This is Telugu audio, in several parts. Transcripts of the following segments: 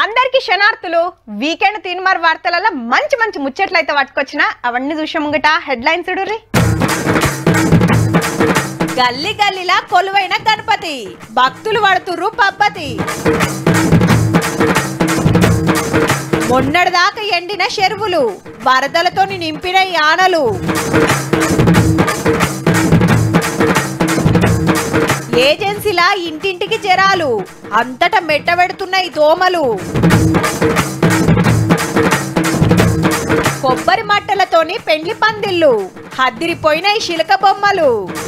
అందరికి క్షణార్థులు వీకెండ్ తీన్మార్ వార్తలలో మంచి మంచి ముచ్చట్లయితే పట్టుకొచ్చిన అవన్నీ చూసే ముంగట హెడ్లైన్స్ చూడుర్రి గల్లి గల్లిలా కొలువైన గణపతి భక్తులు పడుతుర్రు పబ్బతి మొన్నటిదాకా ఎండిన చెరువులు వరదలతో నింపిన యానలు ఏజెన్సీలా ఇంటింటికి జరాలు అంతటా మెట్టబెడుతున్నాయి దోమలు కొబ్బరి మట్టలతోని పెండ్లి పందిళ్ళు హద్దిరిపోయినాయి శిలక బొమ్మలు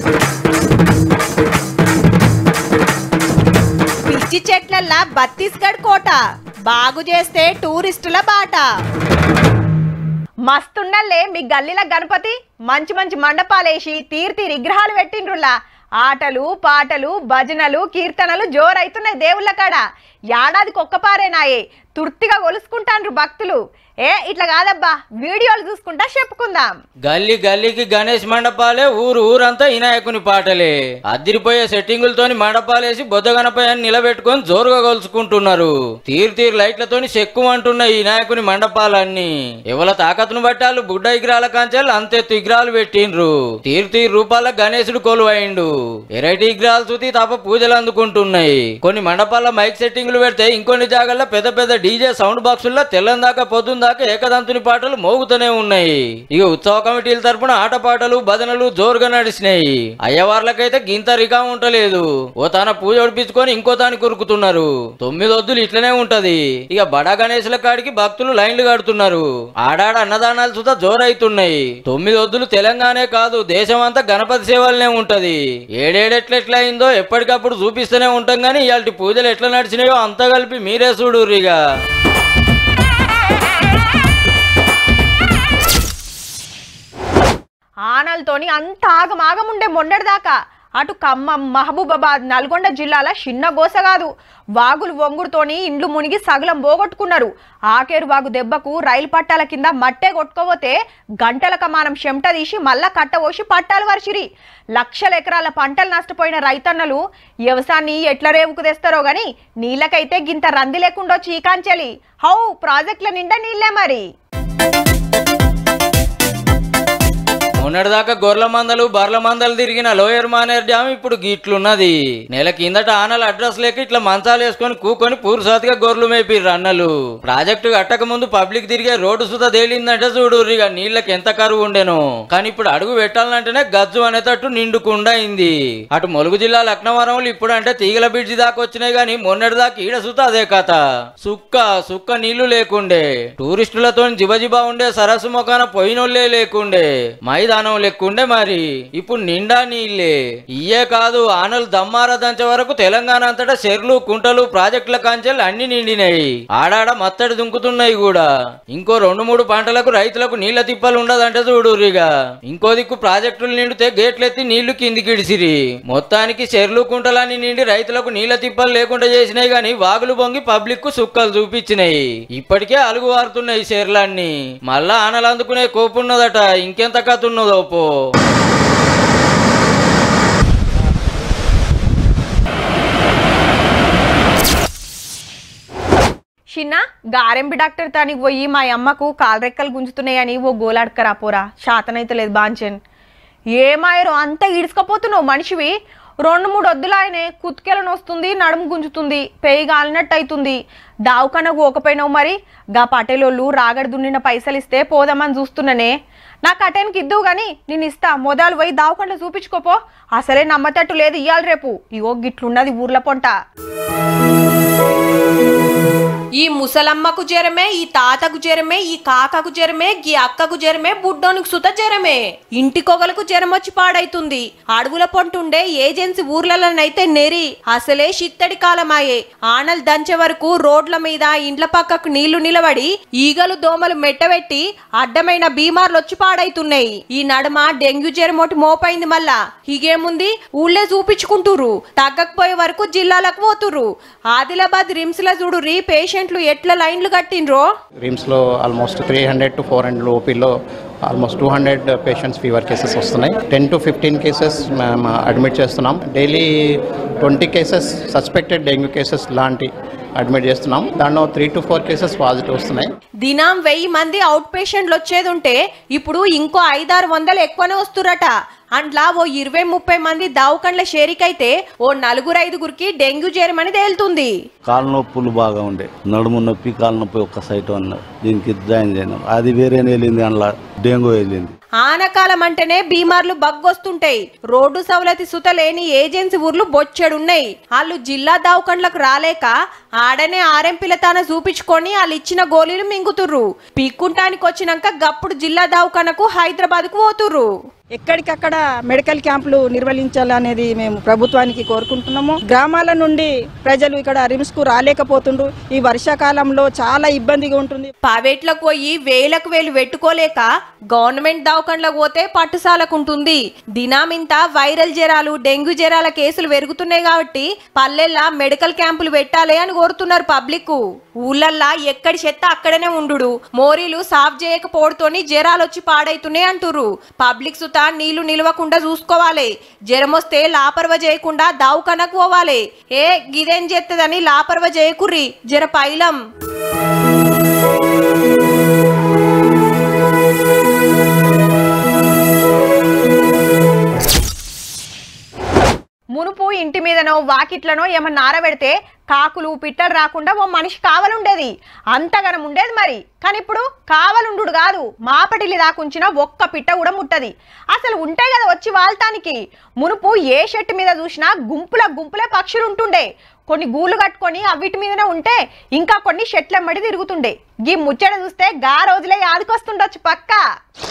పిచ్చి చెట్లల్లా బత్తీస్గఢ్ కోట బాగు చేస్తే టూరిస్టుల బాట మస్తుండల్లే మీ గల్లీల గణపతి మంచి మంచి మండపాలేసి తీర్తి విగ్రహాలు పెట్టిండ్రులా ఆటలు పాటలు భజనలు కీర్తనలు జోరైతున్నాయి దేవుళ్ళ కాడ ఏడాదికి ఒక్కపారేనాయే తుర్తిగా కొలుసుకుంటాండ్రు భక్తులు ఏ ఇట్లా కాదబ్బా వీడియోలు చూసుకుంటా చెప్పుకుందాం గల్లీ గల్లీకి గణేష్ మండపాలే ఊరు ఊరంతా వినాయకుని పాటలే అదిరిపోయే సెట్టింగులతోని మండపాలేసి బొద్ద గణపయ్యని నిలబెట్టుకొని జోరుగా కొలుసుకుంటున్నారు తీరు తీరు లైట్లతోని చెక్కుమంటున్న ఈ వినాయకుని మండపాలన్నీ ఎవల తాకత్తును బట్టాలు బుడ్డ విగ్రహాల కాంచాలు అంతెత్తు విగ్రహాలు పెట్టిండ్రు తీరు తీరు రూపాల గణేశుడు కొలువైండు వెరైటీ విగ్రహాలు చూసి తప్ప పూజలు అందుకుంటున్నాయి కొన్ని మండపాల మైక్ సెట్టింగులు పెడితే ఇంకొన్ని జాగాల్లో పెద్ద పెద్ద డీజే సౌండ్ బాక్సుల్లో తెల్లందాకా పొద్దున్న దాకా ఏకదంతుని పాటలు మోగుతూనే ఉన్నాయి ఇక ఉత్సవ కమిటీల తరపున ఆటపాటలు భజనలు జోరుగా నడిచినాయి అయ్యవార్లకైతే గింత రికా ఉంటలేదు ఓ తన పూజ ఒడిపించుకొని ఇంకో తాని కొరుకుతున్నారు తొమ్మిది వద్దులు ఇట్లనే ఉంటది ఇక బడా గణేశుల కాడికి భక్తులు లైన్లు కడుతున్నారు ఆడాడ అన్నదానాలు సుతా జోరైతున్నాయి తొమ్మిది వద్దులు తెలంగాణే కాదు దేశం అంతా గణపతి సేవలనే ఉంటది ఏడేడెట్లెట్లా అయిందో ఎప్పటికప్పుడు చూపిస్తూనే ఉంటాం గానీ ఇవాళ పూజలు ఎట్లా నడిచినాయో అంతా కలిపి మీరే చూడుర్రిగా ఆనలతోని అంత ఆగమాగం ఉండే మొన్నటిదాకా అటు ఖమ్మం మహబూబాబాద్ నల్గొండ జిల్లాల చిన్న గోస కాదు వాగులు వంగుడుతోని ఇండ్లు మునిగి సగలం పోగొట్టుకున్నారు ఆకేరు వాగు దెబ్బకు రైలు పట్టాల కింద మట్టే కొట్టుకోపోతే గంటల కమానం చెమట తీసి మళ్ళా కట్టవోసి పట్టాలు వరిచిరి లక్షల ఎకరాల పంటలు నష్టపోయిన రైతన్నలు వ్యవసాయాన్ని ఎట్ల రేవుకు తెస్తారో గాని నీళ్ళకైతే గింత రంది లేకుండా చీకాంచలి హౌ ప్రాజెక్టుల నిండా నీళ్ళే మరి మొన్నటిదాకా గొర్రెల మందలు బర్ల మందలు తిరిగిన లోయర్ మానేర్ డ్యామ్ ఇప్పుడు గిట్లున్నది నెల కిందట ఆనల అడ్రస్ లేక ఇట్లా మంచాలు వేసుకొని కూకొని పూర్సాతిగా గొర్రెలు మేపిర్రు అన్నలు ప్రాజెక్టు కట్టక ముందు పబ్లిక్ తిరిగే రోడ్డు సుత తేలిందంటే చూడు ఇక నీళ్ళకి ఎంత కరువు ఉండెను కానీ ఇప్పుడు అడుగు పెట్టాలంటేనే గజ్జు అనేటట్టు నిండుకుండా అయింది అటు ములుగు జిల్లా లక్నవరంలో ఇప్పుడు అంటే తీగల బ్రిడ్జి దాకా వచ్చినాయి గానీ మొన్నటి దాకా ఈడ సుత అదే కథ సుక్క సుక్క నీళ్లు లేకుండే టూరిస్టులతో జిబజిబా ఉండే సరస్సు మొకాన పోయినోళ్ళే లేకుండే మైదానం లెక్కుండే మరి ఇప్పుడు నిండా నీళ్ళే ఇయే కాదు ఆనలు దమ్మార దంచే వరకు తెలంగాణ అంతటా చెర్లు కుంటలు ప్రాజెక్టుల కాంచెలు అన్ని నిండినాయి ఆడాడ మత్తడి దుంకుతున్నాయి కూడా ఇంకో రెండు మూడు పంటలకు రైతులకు నీళ్ల తిప్పలు ఉండదంటే చూడురిగా ఇంకో దిక్కు ప్రాజెక్టులు నిండితే గేట్లెత్తి నీళ్లు కిందికి ఇడిసిరి మొత్తానికి చెర్లు కుంటలన్నీ నిండి రైతులకు నీళ్ల తిప్పలు లేకుండా చేసినాయి గాని వాగులు బొంగి పబ్లిక్ కు సుక్కలు చూపించినాయి ఇప్పటికే అలుగు వారుతున్నాయి చెర్లన్నీ మళ్ళా ఆనలు అందుకునే కోపున్నదట ఇంకెంత కథ ఉన్నదో పో చిన్న గారెంబి డాక్టర్ తానికి పోయి మా అమ్మకు కాలరెక్కలు గుంజుతున్నాయని ఓ గోలాడకరా పోరా శాతనైతే లేదు బాంచన్ ఏమాయరు అంత ఈడ్చుకపోతున్నావు మనిషివి రెండు మూడు వద్దులు ఆయనే కుత్కెలను వస్తుంది నడుము గుంజుతుంది పేయి గాలినట్టు అవుతుంది దావుకనకు పోకపోయినావు మరి గా పటేలోళ్ళు రాగడి దున్నిన పైసలు ఇస్తే పోదామని చూస్తున్నానే నాకు అటెన్కి ఇద్దువు గాని నేను ఇస్తా మొదలు పోయి దావకంలో చూపించుకోపో అసలే నమ్మతట్టు లేదు ఇయ్యాలి రేపు ఇగో గిట్లున్నది ఊర్ల పొంట ఈ ముసలమ్మకు జ్వరమే ఈ తాతకు జ్వరమే ఈ కాకకు జ్వరమే ఈ అక్కకు జ్వరమే బుడ్డోనికి సుత జ్వరమే ఇంటి కొగలకు జ్వరం వచ్చి పాడైతుంది అడవుల పొంటుండే ఏజెన్సీ ఊర్లలోనైతే నెరి అసలే శిత్తడి కాలమాయే ఆనలు దంచే వరకు రోడ్ల మీద ఇండ్ల పక్కకు నీళ్లు నిలబడి ఈగలు దోమలు మెట్టబెట్టి అడ్డమైన బీమార్లు వచ్చి పాడైతున్నాయి ఈ నడుమ డెంగ్యూ జ్వరం ఒకటి మోపైంది మళ్ళా ఇగేముంది ఊళ్ళే చూపించుకుంటురు తగ్గకపోయే వరకు జిల్లాలకు పోతురు ఆదిలాబాద్ రిమ్స్ లో చూడుర్రి పేషెంట్లు ఎట్లా లైన్లు కట్టిండ్రో రిమ్స్లో almost three hundred to four hundred ఓపీలో almost two hundred patients fever cases వస్తున్నాయి టెన్ టు ఫిఫ్టీన్ కేసెస్ మేము అడ్మిట్ చేస్తున్నాం daily twenty cases suspected dengue cases లాంటి అడ్మిట్ చేస్తున్నాం దాంట్లో three to four cases positive వస్తున్నాయి దినం వెయ్యి మంది అవుట్ పేషెంట్లు వచ్చేది ఉంటే ఇప్పుడు ఇంకో ఐదారు వందలు ఎక్కువనే వస్తురట అంట్లా ఓ ఇరవై ముప్పై మంది దావకండ్ల షేరికైతే ఓ నలుగురు ఐదుగురికి డెంగ్యూ జ్వరమని తేలుతుంది కాళ్ళ నొప్పులు బాగా ఉండే నడుము నొప్పి కాళ్ళ నొప్పి ఒక్క సైట్ ఉన్న దీనికి జాయిన్ చేయను అది వేరేనే వెళ్ళింది అందులో డెంగ్యూ వెళ్ళింది ఆనకాలం అంటేనే బీమార్లు బగ్గొస్తుంటాయి రోడ్డు సవలతి సుత లేని ఏజెన్సీ ఊర్లు బొచ్చెడున్నాయి వాళ్ళు జిల్లా దావకండ్లకు రాలేక ఆడనే ఆర్ఎంపీల తాన చూపించుకొని వాళ్ళు ఇచ్చిన గోళీలు మింగుతుర్రు పీక్కుంటానికి వచ్చినాక గప్పుడు జిల్లా దావకానకు హైదరాబాద్ కు పోతుర్రు ఎక్కడికక్కడ మెడికల్ క్యాంపులు నిర్వహించాలనేది మేము ప్రభుత్వానికి కోరుకుంటున్నాము గ్రామాల నుండి ప్రజలు ఇక్కడ రిమ్స్ కు రాలేకపోతుండ్రు ఈ వర్షాకాలంలో చాలా ఇబ్బందిగా ఉంటుంది ప్రైవేట్లకు పోయి వేలకు వేలు పెట్టుకోలేక గవర్నమెంట్ దవాఖానలకు పోతే పట్టుసాలకుంటుంది దినామింత వైరల్ జ్వరాలు డెంగ్యూ జ్వరాల కేసులు పెరుగుతున్నాయి కాబట్టి పల్లెల్లా మెడికల్ క్యాంపులు పెట్టాలి అని కోరుతున్నారు పబ్లిక్ ఊళ్ళల్లా ఎక్కడి చెత్త అక్కడనే ఉండు మోరీలు సాఫ్ చేయకపోవడంతోని జ్వరాలు వచ్చి పాడైతున్నాయి అంటుర్రు పబ్లిక్ సుత నీళ్లు నిలవకుండా చూసుకోవాలి జ్వరం వస్తే లాపర్వ చేయకుండా దావుకనకు పోవాలి ఏ గిదేం చేస్తుందని లాపర్వ చేయకుర్రి జర పైలం మునుపు ఇంటి మీదనో వాకిట్లనో ఏమన్నా ఆరబెడితే కాకులు పిట్టలు రాకుండా ఓ మనిషి కావలుండేది అంతగనం ఉండేది మరి కానీ ఇప్పుడు కావలుండు కాదు మాపటిల్లి దాకుంచిన ఒక్క పిట్ట కూడా ముట్టది అసలు ఉంటాయి కదా వచ్చి వాళ్తానికి మునుపు ఏ చెట్టు మీద చూసినా గుంపుల గుంపులే పక్షులు ఉంటుండే కొన్ని గూళ్ళు కట్టుకొని అవిటి మీదనే ఉంటే ఇంకా కొన్ని చెట్లెమ్మడి తిరుగుతుండే గీ ముచ్చట చూస్తే గా రోజులే యాదికొస్తుండొచ్చు పక్కా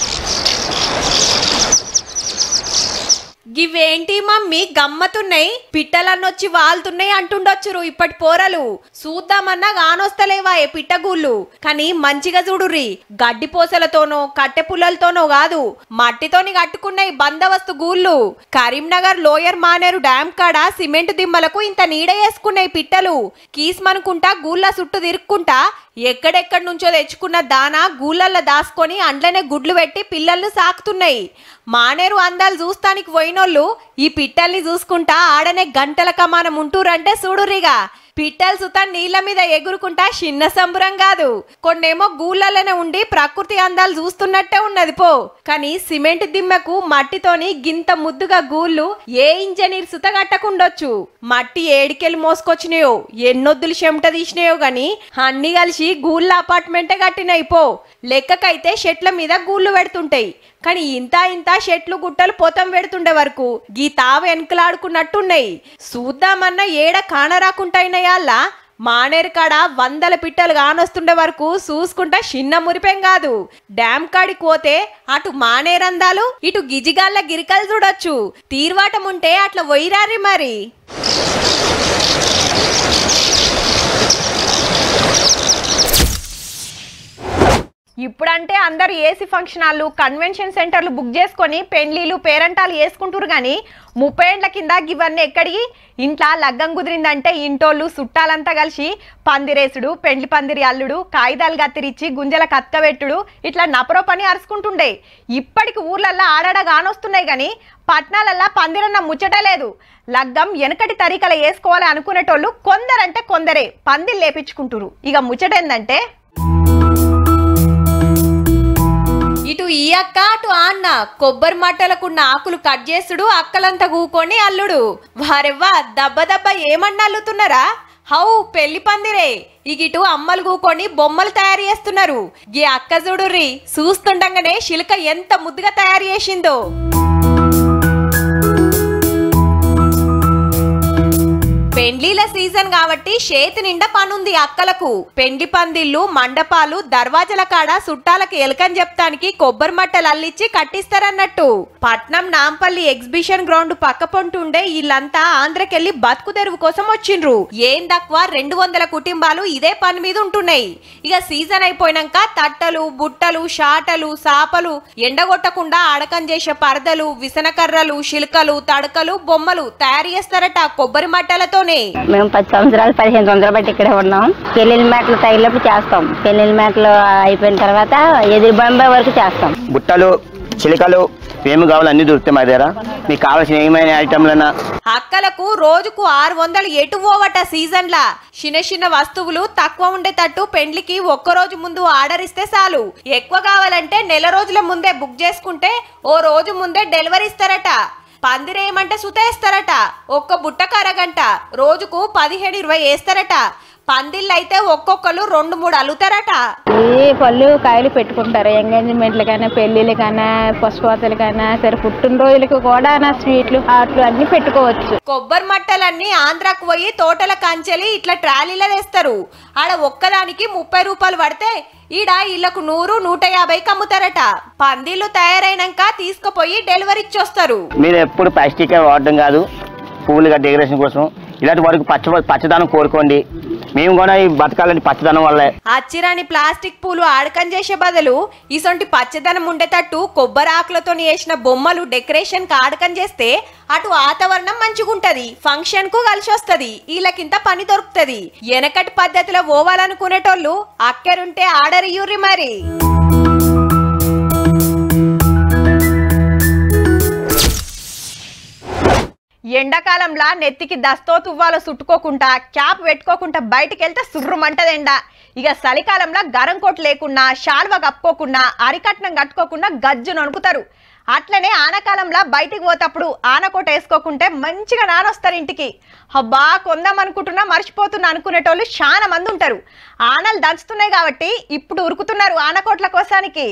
గివేంటి మమ్మీ గమ్మతున్నాయి పిట్టలన్నొచ్చి వాళ్తున్నాయి అంటుండొచ్చురు ఇప్పటి పోరలు చూద్దామన్నా గానొస్తలేవా ఏ పిట్టగూళ్ళు కానీ మంచిగా చూడుర్రి గడ్డి పోసలతోనో కట్టె పుల్లలతోనో కాదు మట్టితోని కట్టుకున్నాయి బందవస్తు గూళ్ళు కరీంనగర్ లోయర్ మానేరు డ్యామ్ కాడ సిమెంట్ దిమ్మలకు ఇంత నీడ వేసుకున్నాయి పిట్టలు కీస్మనుకుంటా గూళ్ళ చుట్టూ తిరుక్కుంటా ఎక్కడెక్కడి నుంచో తెచ్చుకున్న దానా గూళ్ళల్లో దాసుకొని అండ్లనే గుడ్లు పెట్టి పిల్లల్ని సాకుతున్నాయి మానేరు అందాలు చూస్తానికి పోయినోళ్ళు ఈ పిట్టల్ని చూసుకుంటా ఆడనే గంటల కమానం ఉంటూరంటే చూడురిగా పిట్టలు సుత నీళ్ళ మీద ఎగురుకుంటా చిన్న సంబురం కాదు కొన్నేమో గూళ్ళలోనే ఉండి ప్రకృతి అందాలు చూస్తున్నట్టే ఉన్నది పో కానీ సిమెంట్ దిమ్మకు మట్టితోని గింత ముద్దుగా గూళ్ళు ఏ ఇంజనీర్ సుత కట్టకుండొచ్చు మట్టి ఏడికెళ్ళి మోసుకొచ్చినాయో ఎన్నొద్దులు చెమట తీసినాయో గాని అన్ని కలిసి గూళ్ళ అపార్ట్మెంటే కట్టినాయి పో లెక్కకైతే చెట్ల మీద గూళ్ళు పెడుతుంటాయి కానీ ఇంత ఇంత చెట్లు గుట్టలు పొతం పెడుతుండే వరకు గీ తావు వెనుకలాడుకున్నట్టున్నాయి చూద్దామన్నా ఏడ కానరాకుంటాయినయాల్లా మానేరు కాడ వందల పిట్టలు కానొస్తుండే వరకు చూసుకుంటా చిన్న మురిపేం కాదు డ్యామ్ కాడికి పోతే అటు మానేరందాలు ఇటు గిజిగాళ్ళ గిరికలు చూడొచ్చు తీర్వాటం ఉంటే అట్లా పోయిరారి మరి ఇప్పుడంటే అందరు ఏసీ ఫంక్షన్ హాళ్ళు కన్వెన్షన్ సెంటర్లు బుక్ చేసుకొని పెండ్లీలు పేరంటాలు వేసుకుంటారు కానీ ముప్పై ఏండ్ల కింద ఇవన్నీ ఎక్కడికి ఇంట్లో లగ్గం కుదిరిందంటే ఇంటోళ్ళు చుట్టాలంతా కలిసి పందిరేసుడు పెండ్లి పందిరి అల్లుడు కాగితాలు కత్తిరిచ్చి గుంజల కత్కబెట్టుడు ఇట్లా నపరో పని అరుచుకుంటుండే ఇప్పటికి ఊర్లల్లో ఆడాడ గానొస్తున్నాయి కానీ పట్నాలల్లా పందిరన్న ముచ్చట లేదు లగ్గం వెనకటి తరీకల వేసుకోవాలి అనుకునేటోళ్ళు కొందరంటే కొందరే పందిలు లేపించుకుంటురు ఇక ముచ్చట ఏందంటే ఇటు ఈ అక్క అటు ఆ అన్న కొబ్బరి మట్టలకున్న ఆకులు కట్ చేసుడు అక్కలంతా కూకొని అల్లుడు వారెవ్వా దబ్బ దబ్బ ఏమన్నా అల్లుతున్నారా హౌ పెళ్లి పందిరే ఇగిటు అమ్మలు కూకొని బొమ్మలు తయారు చేస్తున్నారు ఈ అక్క చూడుర్రి చూస్తుండగానే శిల్క ఎంత ముద్దుగా తయారు చేసిందో పెండ్లీల సీజన్ కాబట్టి చేతి నిండా పనుంది అక్కలకు పెండ్లి పందిళ్ళు మండపాలు దర్వాజల కాడ చుట్టాలకు ఎలకని చెప్తానికి కొబ్బరి మట్టలు అల్లిచ్చి కట్టిస్తారన్నట్టు పట్నం నాంపల్లి ఎగ్జిబిషన్ గ్రౌండ్ పక్క పొంటుండే వీళ్ళంతా ఆంధ్రకెళ్లి బతుకు తెరువు కోసం వచ్చిండ్రు ఏం తక్కువ రెండు వందల కుటుంబాలు ఇదే పని మీద ఉంటున్నాయి ఇక సీజన్ అయిపోయినాక తట్టలు బుట్టలు షాటలు సాపలు ఎండగొట్టకుండా అడకం చేసే పరదలు విసనకర్రలు శిల్కలు తడకలు బొమ్మలు తయారు చేస్తారట కొబ్బరి మట్టలతోనే జరమే మేము పది సంవత్సరాలు పదిహేను సంవత్సరాలు బట్టి ఇక్కడే ఉన్నాం పెళ్లిళ్ళ మేటలు తగిలినప్పుడు చేస్తాం పెళ్లిళ్ళ మేటలు అయిపోయిన తర్వాత ఎదురు బొంబాయి వరకు చేస్తాం బుట్టలు చిలికలు ఏమి కావాలి అన్ని దొరుకుతాయి మా దగ్గర మీకు కావాల్సిన ఏమైనా ఐటమ్లైనా అక్కలకు రోజుకు ఆరు వందలు ఎటు పోవట సీజన్లా చిన్న చిన్న వస్తువులు తక్కువ ఉండేటట్టు పెండ్లికి ఒక్క రోజు ముందు ఆర్డర్ ఇస్తే చాలు ఎక్కువ కావాలంటే నెల రోజుల ముందే బుక్ చేసుకుంటే ఓ రోజు ముందే డెలివరీ ఇస్తారట పందిరేయమంటే సుత వేస్తారట ఒక్క బుట్టకు అరగంట రోజుకు పదిహేడు ఇరవై వేస్తారట పందిళ్ళు అయితే ఒక్కొక్కరు రెండు మూడు అల్లుతారట ఈ పళ్ళు కాయలు పెట్టుకుంటారు ఎంగేజ్మెంట్లకైనా పెళ్లిళ్ళకైనా పశుపోతలకైనా సరే పుట్టినరోజులకి కూడా నా స్వీట్లు హాట్లు అన్ని పెట్టుకోవచ్చు కొబ్బరి మట్టలన్నీ ఆంధ్రాకు పోయి తోటల కంచెలి ఇట్లా ట్రాలీలో తెస్తారు ఆడ ఒక్కదానికి ముప్పై రూపాయలు పడితే ఈడ ఇళ్లకు నూరు నూట యాభైకి అమ్ముతారట పందిళ్ళు తయారైనాక తీసుకుపోయి డెలివరీ ఇచ్చొస్తారు మీరు ఎప్పుడు ప్లాస్టిక్ వాడడం కాదు పువ్వులుగా డెకరేషన్ కోసం ఇలాంటి వరకు పచ్చ పచ్చదనం కోరుకోండి మేము కూడా ఈ బతకాలంటే పచ్చదనం వల్లే అచ్చిరాని ప్లాస్టిక్ పూలు ఆడకం చేసే బదులు ఇసొంటి పచ్చదనం ఉండేటట్టు కొబ్బరి ఆకులతో వేసిన బొమ్మలు డెకరేషన్ కి ఆడకం చేస్తే అటు వాతావరణం మంచిగుంటది ఫంక్షన్ కు కలిసి వస్తది వీళ్ళకింత పని దొరుకుతది వెనకటి పద్ధతిలో పోవాలనుకునేటోళ్ళు అక్కరుంటే ఆర్డర్ ఇయ్యుర్రి మరి ఎండాకాలంలా నెత్తికి దస్తో తువ్వాలో చుట్టుకోకుండా క్యాప్ పెట్టుకోకుండా బయటికి వెళ్తే సుర్రుమంటదెండ ఇక చలికాలంలో గరం కోట్ లేకున్నా శాల్వ కప్పుకోకుండా అరికట్నం కట్టుకోకుండా గజ్జు నణుకుతారు అట్లనే ఆనకాలంలో బయటికి పోతప్పుడు ఆనకోట వేసుకోకుంటే మంచిగా నానొస్తారు ఇంటికి అబ్బా కొందాం అనుకుంటున్నా మర్చిపోతున్నా అనుకునేటోళ్ళు చాలా మంది ఉంటారు ఆనలు దంచుతున్నాయి కాబట్టి ఇప్పుడు ఉరుకుతున్నారు ఆనకోట్ల కోసానికి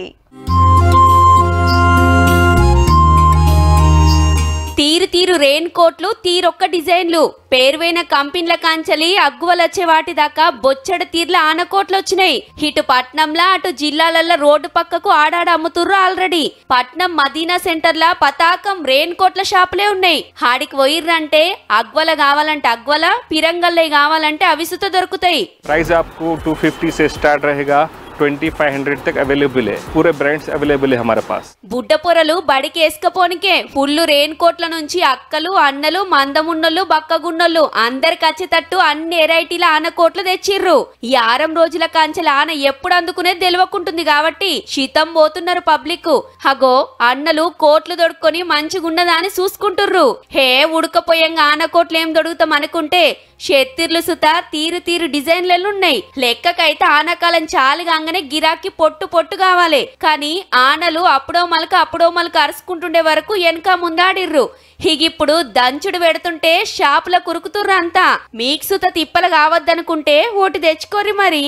తీరు తీరు రెయిన్ కోట్లు తీరొక్క డిజైన్లు పేరువైన కంపెనీల కాంచలి అగ్గువలొచ్చే వాటి దాకా బొచ్చడ తీర్ల ఆనకోట్లు వచ్చినాయి ఇటు పట్నంలా అటు జిల్లాలల్ల రోడ్డు పక్కకు ఆడాడ అమ్ముతుర్రు ఆల్రెడీ పట్నం మదీనా సెంటర్లా పతాకం రెయిన్ కోట్ల షాపులే ఉన్నాయి హాడికి పోయిర్రంటే అగ్వల కావాలంటే అగ్వల పిరంగల్లై కావాలంటే అవిసుత దొరుకుతాయి प्राइस आपको 250 से स्टार्ट रहेगा 2500 तक अवेलेबल है पूरे ब्रांड्स अवेलेबल है हमारे पास బుడ్డ పొరలు బడికి వేసుకపోనికే ఫుల్లు రెయిన్ కోట్ల నుంచి అక్కలు అన్నలు మందమున్నోళ్ళు బక్కగున్నోళ్ళు అందరికి వచ్చేటట్టు అన్ని వెరైటీల ఆనకోట్లు తెచ్చిర్రు ఈ ఆరం రోజుల కాంచెల ఆన ఎప్పుడు అందుకునేది తెలియకుంటుంది కాబట్టి శీతం పోతున్నారు పబ్లిక్ హగో అన్నలు కోట్లు దొడుక్కొని మంచిగున్నదా అని చూసుకుంటుర్రు హే ఉడకపోయంగా ఆనకోట్లు ఏం దొడుకుతాం అనుకుంటే షెత్తిర్లు సుత తీరు తీరు డిజైన్లెల్లున్నాయి లెక్కకైతే ఆనకాలం చాలు కాగానే గిరాకీ పొట్టు పొట్టు కావాలి కానీ ఆనలు అప్పుడో మలక అప్పుడో మలక అరుచుకుంటుండే వరకు వెనక ముందాడిర్రు హిగిప్పుడు దంచుడు పెడుతుంటే షాపుల కురుకుతుర్రు అంతా మీకు సుత తిప్పలు కావద్దనుకుంటే ఓటి తెచ్చుకోరి మరి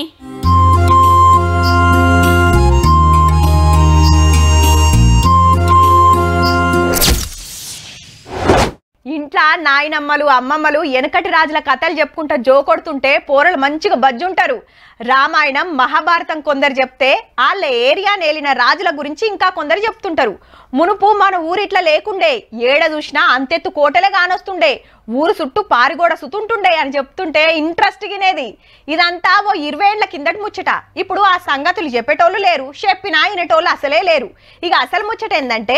ఇంట్లో నాయనమ్మలు అమ్మమ్మలు వెనకటి రాజుల కథలు చెప్పుకుంటా జోకొడుతుంటే పోరలు మంచిగా బజ్జుంటారు రామాయణం మహాభారతం కొందరు చెప్తే వాళ్ళ ఏరియా నేలిన రాజుల గురించి ఇంకా కొందరు చెప్తుంటారు మునుపు మన ఊరిట్లా లేకుండే ఏడ చూసినా అంతెత్తు కోటలే కానొస్తుండే ఊరు చుట్టూ పారిగోడ సుతుంటుండే అని చెప్తుంటే ఇంట్రెస్ట్ గినేది ఇదంతా ఓ ఇరవై ఏళ్ల కిందటి ముచ్చట ఇప్పుడు ఆ సంగతులు చెప్పేటోళ్ళు లేరు చెప్పినా వినేటోళ్ళు అసలే లేరు ఇక అసలు ముచ్చట ఏంటంటే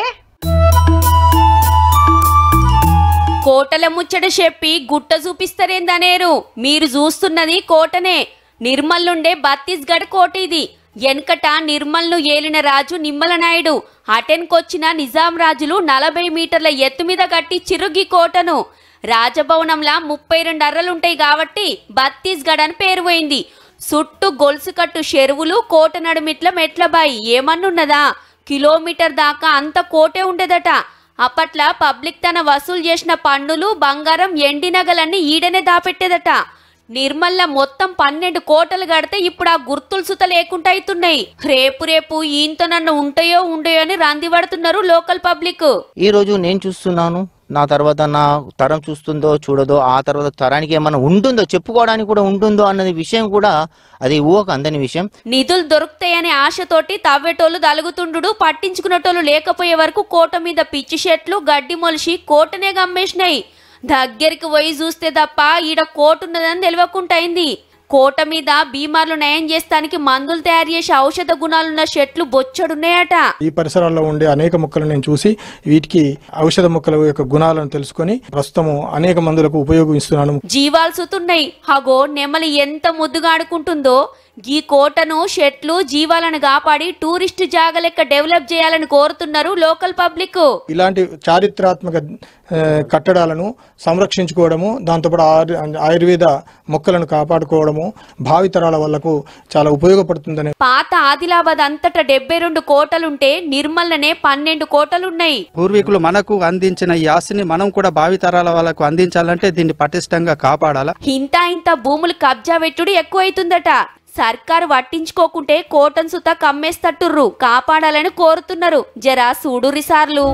కోటల ముచ్చట చెప్పి గుట్ట చూపిస్తారేందనేరు మీరు చూస్తున్నది కోటనే నిర్మల్లుండే బత్తీస్గఢ్ కోట ఇది వెనకట నిర్మల్ను ఏలిన రాజు నిమ్మల నాయుడు అటెన్కొచ్చిన నిజాం రాజులు నలభై మీటర్ల ఎత్తు మీద కట్టి చిరుగి కోటను రాజభవనంలా ముప్పై రెండు అర్రలుంటాయి కాబట్టి బత్తీస్గఢ్ అని పేరు పోయింది చుట్టూ గొలుసు కట్టు చెరువులు కోట నడుమిట్ల మెట్లబాయి ఏమన్నున్నదా కిలోమీటర్ దాకా అంత కోటే ఉండేదట అప్పట్ల పబ్లిక్ తన వసూలు చేసిన పన్నులు బంగారం ఎండి నగలన్నీ ఈడనే దాపెట్టేదట నిర్మల్ల మొత్తం పన్నెండు కోటలు కడితే ఇప్పుడు ఆ గుర్తులు సుత లేకుండా అవుతున్నాయి రేపు రేపు ఈయంతో నన్ను ఉంటాయో ఉండయో అని రంది పడుతున్నారు లోకల్ పబ్లిక్ ఈ రోజు నేను చూస్తున్నాను నా తర్వాత నా తరం చూస్తుందో చూడదో ఆ తర్వాత తరానికి ఏమైనా ఉంటుందో చెప్పుకోవడానికి కూడా ఉంటుందో అన్నది విషయం కూడా అది ఊహకు అందని విషయం నిధులు దొరుకుతాయనే ఆశతోటి తవ్వేటోళ్ళు దలుగుతుండు పట్టించుకునేటోళ్ళు లేకపోయే వరకు కోట మీద పిచ్చి చెట్లు గడ్డి మొలిసి కోటనే గమ్మేసినాయి దగ్గరికి పోయి చూస్తే తప్ప ఈడ కోట ఉన్నదని తెలియకుంటైంది కోట మీద బీమార్లు నయం చేస్తానికి మందులు తయారు చేసే ఔషధ గుణాలున్న చెట్లు బొచ్చడున్నాయట ఈ పరిసరాల్లో ఉండే అనేక మొక్కలు నేను చూసి వీటికి ఔషధ మొక్కల యొక్క గుణాలను తెలుసుకొని ప్రస్తుతము అనేక మందులకు ఉపయోగిస్తున్నాను జీవాలు సుతున్నాయి హగో నెమలి ఎంత ముద్దుగా ఆడుకుంటుందో ఈ కోటను చెట్లు జీవాలను కాపాడి టూరిస్ట్ జాగ లెక్క డెవలప్ చేయాలని కోరుతున్నారు లోకల్ పబ్లిక్ ఇలాంటి చారిత్రాత్మక ఆ, కట్టడాలను సంరక్షించుకోవడము దాంతోపాటు ఆయుర్- ఆయుర్వేద మొక్కలను కాపాడుకోవడము భావితరాల వాళ్లకు చాలా ఉపయోగపడుతుందనే పాత ఆదిలాబాద్ అంతటా డెబ్బై రెండు కోటలుంటే నిర్మల్లనే పన్నెండు కోటలున్నాయి పూర్వీకులు మనకు అందించిన ఈ ఆస్తిని మనం కూడా భావితరాల వాళ్ళకు అందించాలంటే దీన్ని పటిష్టంగా కాపాడాలా ఇంత ఇంత భూములు కబ్జా పెట్టుడు ఎక్కువైతుందట సర్కారు పట్టించుకోకుంటే కోటన్ సుత కమ్మేస్తట్టుర్రు కాపాడాలని కోరుతున్నారు జరా సూడురి సార్లు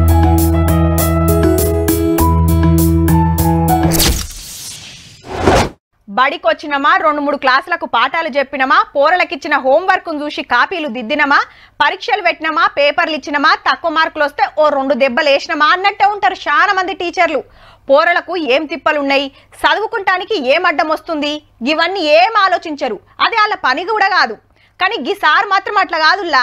బడికొచ్చినమా రెండు మూడు క్లాసులకు పాఠాలు చెప్పినమా పోరలకిచ్చిన హోంవర్క్ చూసి కాపీలు దిద్దినమా పరీక్షలు పెట్టినమా పేపర్లు ఇచ్చినమా తక్కువ మార్కులు వస్తే ఓ రెండు దెబ్బలు వేసినమా అన్నట్టే ఉంటారు చాలా మంది టీచర్లు పోరలకు ఏం తిప్పలున్నాయి చదువుకుంటానికి ఏం అడ్డం వస్తుంది ఇవన్నీ ఏం ఆలోచించరు అది వాళ్ళ పని కూడా కాదు కానీ గీ సార్ మాత్రం అట్లా కాదుల్లా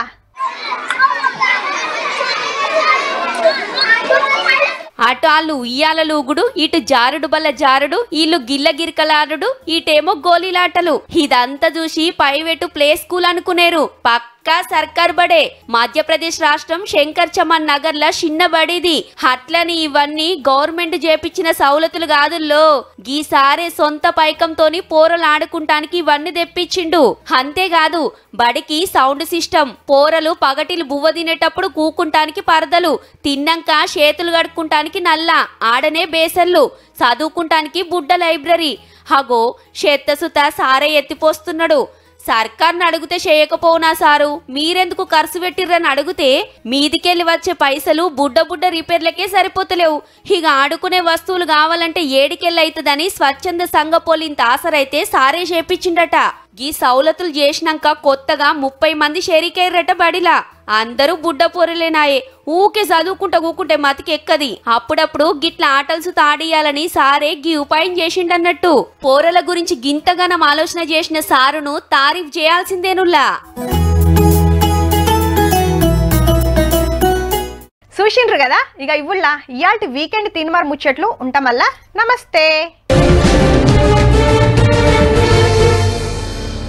అటు వాళ్ళు ఉయ్యాలలూగుడు ఇటు జారుడు బల్ల జారుడు వీళ్ళు గిల్ల గిరికలాడుడు ఇటేమో గోలీలాటలు ఇదంతా చూసి ప్రైవేటు ప్లే స్కూల్ అనుకునేరు పక్కా సర్కార్ బడే మధ్యప్రదేశ్ రాష్ట్రం శంకర్ చమన్ నగర్ ల చిన్న బడిది అట్లని ఇవన్నీ గవర్నమెంట్ చేపించిన సౌలతులు కాదుల్లో గీసారే సొంత పైకంతోని పోరలు ఆడుకుంటానికి ఇవన్నీ తెప్పించిండు అంతేకాదు బడికి సౌండ్ సిస్టమ్ పోరలు పగటిలు బువ్వ తినేటప్పుడు కూకుంటానికి పరదలు తిన్నాక చేతులు కడుక్కుంటానికి నల్ల ఆడనే బేసన్లు చదువుకుంటానికి బుడ్డ లైబ్రరీ హగో చెత్తసుత సారే ఎత్తిపోస్తున్నాడు సర్కార్ని అడిగితే చేయకపోవునా సారు మీరెందుకు ఖర్చు పెట్టిర్రని అడిగితే మీదికెళ్ళి వచ్చే పైసలు బుడ్డ బుడ్డ రిపేర్లకే సరిపోతలేవు ఇక ఆడుకునే వస్తువులు కావాలంటే ఏడికెళ్ళి అవుతుందని స్వచ్ఛంద సంఘ పోలింత ఆసరైతే సారే చేపించిండట ఈ సౌలతులు చేసినాక కొత్తగా ముప్పై మంది షెరికైర్రట బడిలా అందరూ బుడ్డ పొరలేనాయే ఊకే చదువుకుంటా కూకుంటే మతికెక్కది అప్పుడప్పుడు గిట్ల ఆటల్సు తాడియాలని సారే గీ ఉపాయం చేసిండన్నట్టు పోరల గురించి గింతగానం ఆలోచన చేసిన సారును తారీఫ్ చేయాల్సిందేనుల్లా చూసిండ్రు కదా ఇక ఇవ్వుల్లా ఇయాల్టి వీకెండ్ తిన్మార్ ముచ్చట్లు ఉంటామల్లా నమస్తే